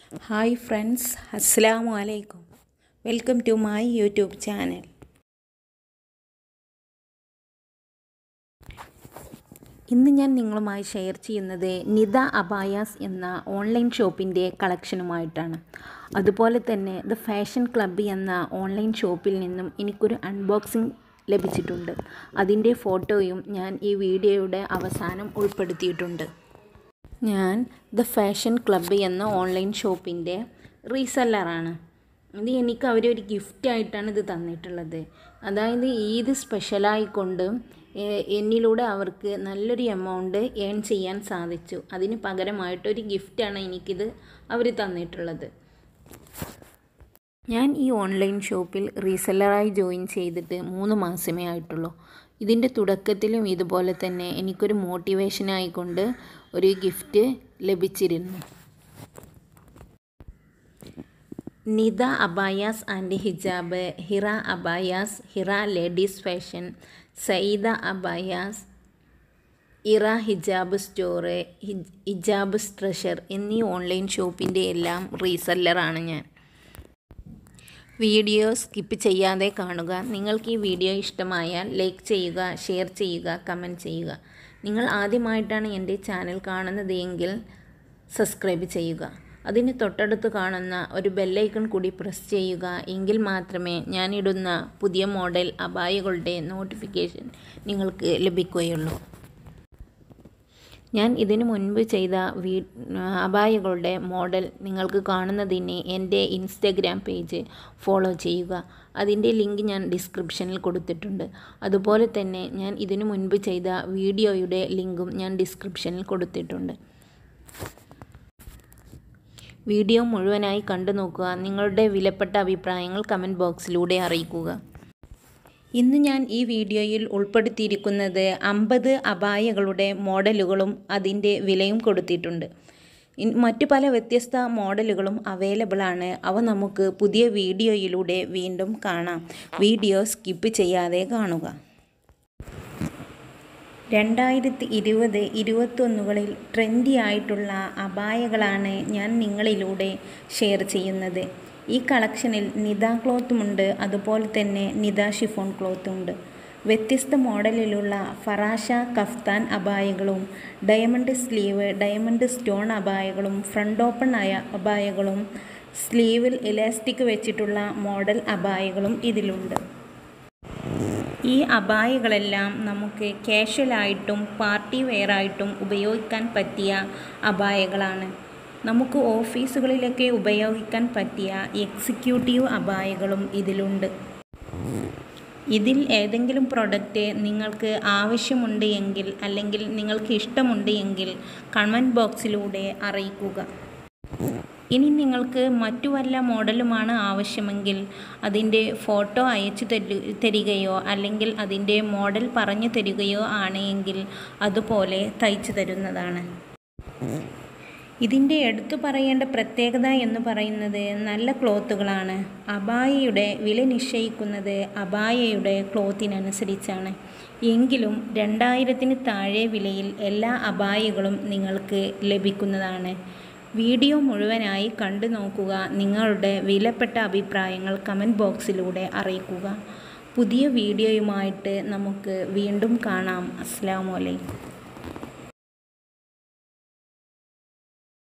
hi friends അസ്സാം വലൈക്കും welcome to my YouTube channel ഇന്ന് ഞാൻ നിങ്ങളുമായി ഷെയർ ചെയ്യുന്നത് നിത അബായാസ് എന്ന ഓൺലൈൻ ഷോപ്പിൻ്റെ കളക്ഷനുമായിട്ടാണ് അതുപോലെ തന്നെ ദ ഫാഷൻ ക്ലബ്ബ് എന്ന ഓൺലൈൻ ഷോപ്പിൽ നിന്നും എനിക്കൊരു അൺബോക്സിംഗ് ലഭിച്ചിട്ടുണ്ട് അതിൻ്റെ ഫോട്ടോയും ഞാൻ ഈ വീഡിയോയുടെ അവസാനം ഉൾപ്പെടുത്തിയിട്ടുണ്ട് ഞാൻ ദ ഫാഷൻ ക്ലബ്ബ് എന്ന ഓൺലൈൻ ഷോപ്പിൻ്റെ റീസെല്ലറാണ് ഇത് എനിക്ക് അവരൊരു ഗിഫ്റ്റായിട്ടാണ് ഇത് തന്നിട്ടുള്ളത് അതായത് ഈദ് സ്പെഷ്യലായിക്കൊണ്ട് എന്നിലൂടെ അവർക്ക് നല്ലൊരു എമൗണ്ട് ഏൺ ചെയ്യാൻ സാധിച്ചു അതിന് പകരമായിട്ടൊരു ഗിഫ്റ്റാണ് എനിക്കിത് അവർ തന്നിട്ടുള്ളത് ഞാൻ ഈ ഓൺലൈൻ ഷോപ്പിൽ റീസെല്ലറായി ജോയിൻ ചെയ്തിട്ട് മൂന്ന് മാസമേ ആയിട്ടുള്ളൂ ഇതിൻ്റെ തുടക്കത്തിലും ഇതുപോലെ തന്നെ എനിക്കൊരു മോട്ടിവേഷനായിക്കൊണ്ട് ഒരു ഗിഫ്റ്റ് ലഭിച്ചിരുന്നു Nitha Abayas and Hijab Hira Abayas Hira ladies fashion Sayyida Abayas Ira Hijab store Hijab treasure എന്നീ ഓൺലൈൻ ഷോപ്പിൻ്റെ എല്ലാം റീസെല്ലറാണ് ഞാൻ വീഡിയോ സ്കിപ്പ് ചെയ്യാതെ കാണുക നിങ്ങൾക്ക് ഈ വീഡിയോ ഇഷ്ടമായാൽ ലൈക്ക് ചെയ്യുക ഷെയർ ചെയ്യുക കമൻറ്റ് ചെയ്യുക നിങ്ങൾ ആദ്യമായിട്ടാണ് എൻ്റെ ചാനൽ കാണുന്നത് എങ്കിൽ സബ്സ്ക്രൈബ് ചെയ്യുക അതിന് തൊട്ടടുത്ത് കാണുന്ന ഒരു ബെല്ലൈക്കൺ കൂടി പ്രസ് ചെയ്യുക എങ്കിൽ മാത്രമേ ഞാനിടുന്ന പുതിയ മോഡൽ അപായകളുടെ നോട്ടിഫിക്കേഷൻ നിങ്ങൾക്ക് ലഭിക്കുകയുള്ളൂ ഞാൻ ഇതിനു മുൻപ് ചെയ്ത വീ അപായകളുടെ മോഡൽ നിങ്ങൾക്ക് കാണുന്നതിന് എൻ്റെ ഇൻസ്റ്റഗ്രാം പേജ് ഫോളോ ചെയ്യുക അതിൻ്റെ ലിങ്ക് ഞാൻ ഡിസ്ക്രിപ്ഷനിൽ കൊടുത്തിട്ടുണ്ട് അതുപോലെ തന്നെ ഞാൻ ഇതിനു മുൻപ് ചെയ്ത വീഡിയോയുടെ ലിങ്കും ഞാൻ ഡിസ്ക്രിപ്ഷനിൽ കൊടുത്തിട്ടുണ്ട് വീഡിയോ മുഴുവനായി കണ്ടു നോക്കുക നിങ്ങളുടെ വിലപ്പെട്ട അഭിപ്രായങ്ങൾ കമൻറ്റ് ബോക്സിലൂടെ അറിയിക്കുക ഇന്ന് ഞാൻ ഈ വീഡിയോയിൽ ഉൾപ്പെടുത്തിയിരിക്കുന്നത് അമ്പത് അപായകളുടെ മോഡലുകളും അതിൻ്റെ വിലയും കൊടുത്തിട്ടുണ്ട് മറ്റു പല വ്യത്യസ്ത മോഡലുകളും അവൈലബിൾ ആണ് അവ നമുക്ക് പുതിയ വീഡിയോയിലൂടെ വീണ്ടും കാണാം വീഡിയോ സ്കിപ്പ് ചെയ്യാതെ കാണുക രണ്ടായിരത്തി ഇരുപത് ഇരുപത്തൊന്നുകളിൽ ട്രെൻഡി ആയിട്ടുള്ള അപായകളാണ് ഞാൻ നിങ്ങളിലൂടെ ഷെയർ ചെയ്യുന്നത് ഈ കളക്ഷനിൽ നിത ക്ലോത്തുമുണ്ട് അതുപോലെ തന്നെ നിത ഷിഫോൺ ക്ലോത്തുമുണ്ട് വ്യത്യസ്ത മോഡലിലുള്ള ഫറാഷ കഫ്താൻ അപായകളും ഡയമണ്ട് സ്ലീവ് ഡയമണ്ട് സ്റ്റോൺ അപായകളും ഫ്രണ്ട് ഓപ്പൺ ആയ അപായകളും സ്ലീവിൽ ഇലാസ്റ്റിക് വെച്ചിട്ടുള്ള മോഡൽ അപായകളും ഇതിലുണ്ട് ഈ അപായകളെല്ലാം നമുക്ക് കാഷ്വലായിട്ടും പാർട്ടി വെയറായിട്ടും ഉപയോഗിക്കാൻ പറ്റിയ അപായങ്ങളാണ് നമുക്ക് ഓഫീസുകളിലൊക്കെ ഉപയോഗിക്കാൻ പറ്റിയ എക്സിക്യൂട്ടീവ് അപായങ്ങളും ഇതിലുണ്ട് ഇതിൽ ഏതെങ്കിലും പ്രൊഡക്റ്റ് നിങ്ങൾക്ക് ആവശ്യമുണ്ട് എങ്കിൽ അല്ലെങ്കിൽ നിങ്ങൾക്ക് ഇഷ്ടമുണ്ട് എങ്കിൽ കമൻറ്റ് ബോക്സിലൂടെ അറിയിക്കുക ഇനി നിങ്ങൾക്ക് മറ്റു വല്ല മോഡലുമാണ് ആവശ്യമെങ്കിൽ അതിൻ്റെ ഫോട്ടോ അയച്ചു തരു തരികയോ അല്ലെങ്കിൽ അതിൻ്റെ മോഡൽ പറഞ്ഞു തരികയോ ആണ് എങ്കിൽ അതുപോലെ തയ്ച്ചു തരുന്നതാണ് ഇതിൻ്റെ എടുത്തു പറയേണ്ട പ്രത്യേകത എന്ന് പറയുന്നത് നല്ല ക്ലോത്തുകളാണ് അബായയുടെ വില നിശ്ചയിക്കുന്നത് അബായയുടെ ക്ലോത്തിനനുസരിച്ചാണ് എങ്കിലും രണ്ടായിരത്തിന് താഴെ വിലയിൽ എല്ലാ അബായകളും നിങ്ങൾക്ക് ലഭിക്കുന്നതാണ് വീഡിയോ മുഴുവനായി കണ്ടു നോക്കുക നിങ്ങളുടെ വിലപ്പെട്ട അഭിപ്രായങ്ങൾ കമൻറ്റ് ബോക്സിലൂടെ അറിയിക്കുക പുതിയ വീഡിയോയുമായിട്ട് നമുക്ക് വീണ്ടും കാണാം അസ്സാം വലൈക്കും